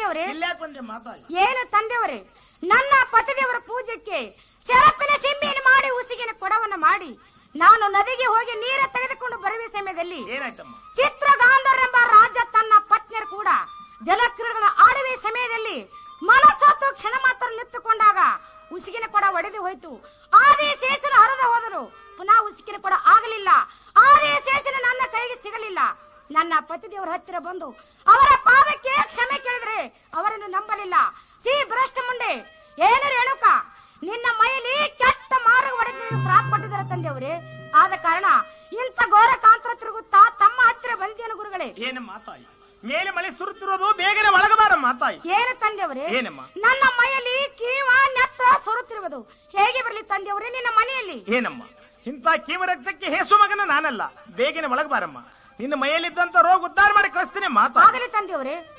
ತಂದೆಯವರೇ ಇಲ್ಲಾಕ್ ಬಂದೆ ಮಾತಾಯಿ ಏನು ತಂದೆಯವರೇ ನನ್ನ ಪತಿದೇವರ ಪೂಜೆಗೆ ಶರಪ್ಪಿನ ಸಿಂಬಿಯನ್ನು ಮಾಡಿ ಉಸಿಗಿನ ಕೊಡವನ್ನ ಮಾಡಿ ನಾನು ನದಿಗೆ ಹೋಗಿ ನೀರ ತೆಗೆದುಕೊಂಡು ಬರುವ ಸಮಯದಲ್ಲಿ ಏನಾಯ್ತಮ್ಮ ಚಿತ್ರಗಾಂಧರೆಂಬ ರಾಜ ತನ್ನ ಪತ್ನಿಯರು ಕೂಡ ಜಲಕ್ರೀಡೆಗಳ ಆಡುವೆ ಸಮಯದಲ್ಲಿ ಮನಸ್ಸತ್ತು ಕ್ಷಣ ಮಾತ್ರ ನಿಂತುಕೊಂಡಾಗ ಉಸುಕಿನ ಕೊಡ ಒಡೆದು ಹೋಯ್ತು ಆದಿ ಶೇಷನ ಹರಿದು ಹೋದರು ಪುನಃ ಉಸುಕಿನ ಕೊಡ ಆಗಲಿಲ್ಲ ಆದಿ ಶೇಷನ ನನ್ನ ಕೈಗೆ ಸಿಗಲಿಲ್ಲ ನನ್ನ ಪತಿದೇವರ ಹತ್ತಿರ ಬಂದು ಅವರ ಪಾದಕ್ಕೆ ಕ್ಷಮೆ ಕೇಳಿದ್ರೆ ಅವರನ್ನು ನಂಬಲಿಲ್ಲ ಚೀ ಭ್ರಷ್ಟ ಮುಂಡೆ ಏನು ರೇಣುಕ ನಿನ್ನ ಮೈಲಿ ಕೆಟ್ಟ ಮಾರ್ಗ ಒಡೆದು ಶ್ರಾಪ್ ಕೊಟ್ಟಿದ್ದಾರೆ ತಂದೆಯವರೇ ಆದ ಕಾರಣ ಇಂಥ ಘೋರ ಕಾಂತರ ತಿರುಗುತ್ತಾ ತಮ್ಮ ಹತ್ತಿರ ಬಂದಿಯನು ಗುರುಗಳೇ ಏನು ಮಾತಾಯಿ ಮೇಲೆ ಮಳೆ ಸುರುತ್ತಿರೋದು ಬೇಗನೆ ಒಳಗಬಾರ ಮಾತಾಯಿ ಏನು ತಂದೆಯವರೇ ಏನಮ್ಮ? ನನ್ನ ಮೈಯಲ್ಲಿ ಕೀವ ನೆತ್ರ ಸೊರುತ್ತಿರುವುದು ಹೇಗೆ ಬರಲಿ ತಂದೆಯವರೇ ನಿನ್ನ ಮನೆಯಲ್ಲಿ ಏನಮ್ಮ ಇಂಥ ಕೀವ ರಕ್ತಕ್ಕೆ ಹೇಸು ಮಗನ ನಾನಲ್ಲ ಬೇಗನೆ ಒಳಗಬಾರಮ್ಮ ನಿನ್ನ ಮೈಯಲ್ಲಿದ್ದಂತ ರೋಗ ಉದ್ಧಾರ ಮಾಡಿ ಕಳಿಸ್ತೀನಿ ಮಾತಾ ಆಗಲಿ ತಂದೆಯವರೇ